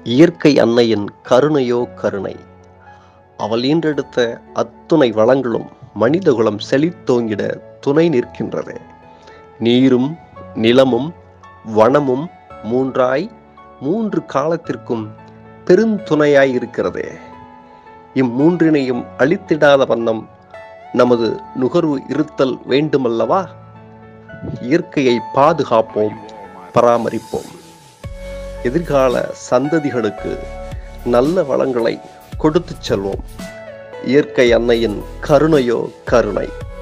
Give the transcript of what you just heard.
இயற்கை அன்னையின் கருணையோ கருணை அவள் ஈன்றெடுத்த அத்துணை வளங்களும் மனிதகுலம் செழித்தோங்கிட துணை நிற்கின்றது நீரும் நிலமும் வனமும் மூன்றாய் மூன்று காலத்திற்கும் பெருந்துணையாய் இருக்கிறது இம்மூன்றினையும் அழித்திடாத வண்ணம் நமது நுகர்வு இருத்தல் வேண்டுமல்லவா இயற்கையை பாதுகாப்போம் பராமரிப்போம் எதிர்கால சந்ததிகளுக்கு நல்ல வளங்களை கொடுத்துச் செல்வோம் இயற்கை அன்னையின் கருணையோ கருணை